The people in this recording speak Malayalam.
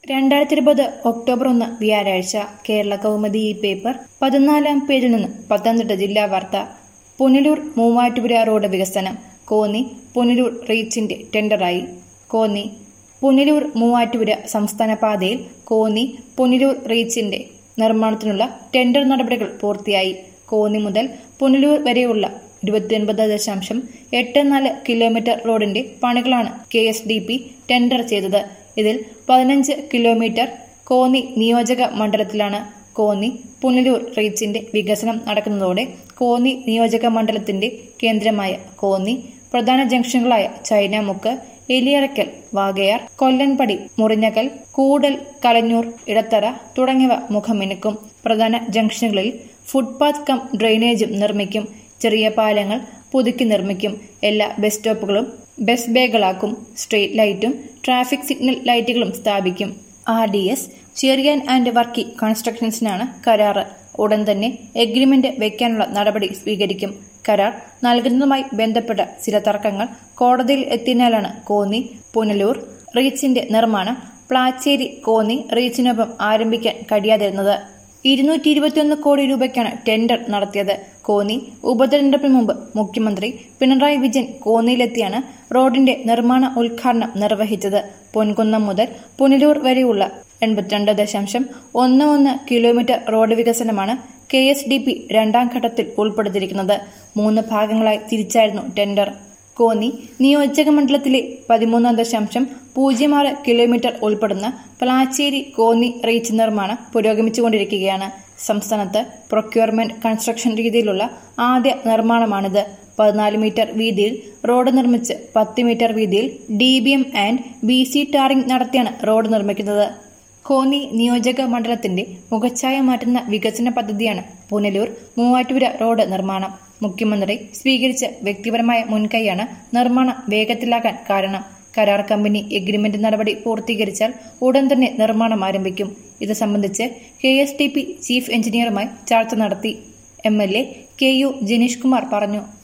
രണ്ടായിരത്തി ഇരുപത് ഒക്ടോബർ ഒന്ന് വ്യാഴാഴ്ച കേരള കൗമുദി ഈ പേപ്പർ പതിനാലാം പേജിൽ നിന്ന് പത്തനംതിട്ട ജില്ലാ വാർത്ത പുനലൂർ മൂവാറ്റുപുര റോഡ് വികസനം കോന്നി പുനലൂർ റീച്ചിന്റെ ടെൻഡറായി കോന്നി പുനലൂർ മൂവാറ്റുപുര സംസ്ഥാന പാതയിൽ കോന്നി പുനലൂർ റീച്ചിന്റെ നിർമ്മാണത്തിനുള്ള ടെൻഡർ നടപടികൾ പൂർത്തിയായി കോന്നി മുതൽ പുനലൂർ വരെയുള്ള ഇരുപത്തിയൊൻപത് ദശാംശം എട്ട് നാല് കിലോമീറ്റർ റോഡിന്റെ പണികളാണ് K S D P tender ചെയ്തത് ഇതിൽ പതിനഞ്ച് കിലോമീറ്റർ കോന്നി നിയോജക മണ്ഡലത്തിലാണ് കോന്നി പുനലൂർ റീച്ചിന്റെ വികസനം നടക്കുന്നതോടെ കോന്നി നിയോജക മണ്ഡലത്തിന്റെ കേന്ദ്രമായ കോന്നി പ്രധാന ജംഗ്ഷനുകളായ ചൈനാമുക്ക് എലിയറയ്ക്കൽ വാകയാർ കൊല്ലൻപടി മുറിഞ്ഞകൽ കൂടൽ കലഞ്ഞൂർ ഇടത്തറ തുടങ്ങിയവ മുഖമിനുക്കും പ്രധാന ജംഗ്ഷനുകളിൽ ഫുട്പാത്ത് കം ഡ്രെയിനേജും നിർമ്മിക്കും ചെറിയ പാലങ്ങൾ പുതുക്കി നിർമ്മിക്കും എല്ലാ ബസ് സ്റ്റോപ്പുകളും ബസ് ബേകളാക്കും സ്ട്രീറ്റ് ലൈറ്റും ട്രാഫിക് സിഗ്നൽ ലൈറ്റുകളും സ്ഥാപിക്കും R D S Cherian and Varkey കൺസ്ട്രക്ഷൻസിനാണ് കരാറ് ഉടൻ തന്നെ എഗ്രിമെന്റ് വെക്കാനുള്ള നടപടി സ്വീകരിക്കും കരാർ നൽകുന്നതുമായി ബന്ധപ്പെട്ട ചില തർക്കങ്ങൾ കോടതിയിൽ എത്തിയതിനാലാണ് കോന്നി പുനലൂർ റീച്ചിന്റെ നിർമ്മാണം പ്ലാച്ചേരി കോന്നി റീച്ചിനൊപ്പം ആരംഭിക്കാൻ കഴിയാതിരുന്നത് ഇരുന്നൂറ്റി ഇരുപത്തിയൊന്ന് കോടി രൂപയ്ക്കാണ് ടെൻഡർ നടത്തിയത് കോന്നി ഉപതെരഞ്ഞെടുപ്പിന് മുമ്പ് മുഖ്യമന്ത്രി പിണറായി വിജയൻ കോന്നിയിലെത്തിയാണ് റോഡിന്റെ നിർമ്മാണ ഉദ്ഘാടനം നിർവഹിച്ചത് പൊൻകുന്നം മുതൽ പുനലൂർ വരെയുള്ള എൺപത്തിരണ്ട് ദശാംശം ഒന്ന് ഒന്ന് കിലോമീറ്റർ റോഡ് വികസനമാണ് കെ എസ് ഡി പി രണ്ടാം ഘട്ടത്തിൽ ഉൾപ്പെടുത്തിയിരിക്കുന്നത് മൂന്ന് ഭാഗങ്ങളായി തിരിച്ചായിരുന്നു ടെൻഡർ കോന്നി നിയോജക മണ്ഡലത്തിലെ പതിമൂന്ന് ദശാംശം പൂജ്യം ആറ് കിലോമീറ്റർ ഉൾപ്പെടുന്ന പ്ലാച്ചേരി കോന്നി റീച്ച് നിർമ്മാണം പുരോഗമിച്ചുകൊണ്ടിരിക്കുകയാണ് സംസ്ഥാനത്ത് പ്രൊക്യൂർമെന്റ് കൺസ്ട്രക്ഷൻ രീതിയിലുള്ള ആദ്യ നിർമ്മാണമാണിത് പതിനാല് മീറ്റർ വീതിയിൽ റോഡ് നിർമ്മിച്ച് പത്ത് മീറ്റർ വീതിയിൽ D B M and B C tarring നടത്തിയാണ് റോഡ് നിർമ്മിക്കുന്നത് കോന്നി നിയോജക മണ്ഡലത്തിന്റെ മുഖച്ഛായ മാറ്റുന്ന വികസന പദ്ധതിയാണ് പുനലൂർ മൂവാറ്റുപുര റോഡ് നിർമ്മാണം മുഖ്യമന്ത്രി സ്വീകരിച്ച വ്യക്തിപരമായ മുൻകൈയാണ് നിർമ്മാണം വേഗത്തിലാക്കാൻ കാരണം കരാർ കമ്പനി എഗ്രിമെന്റ് നടപടി പൂർത്തീകരിച്ചാൽ ഉടൻ തന്നെ നിർമ്മാണം ആരംഭിക്കും ഇത് സംബന്ധിച്ച് K S T P chief എഞ്ചിനീയറുമായി ചർച്ച നടത്തി M L A K U Jineesh Kumar പറഞ്ഞു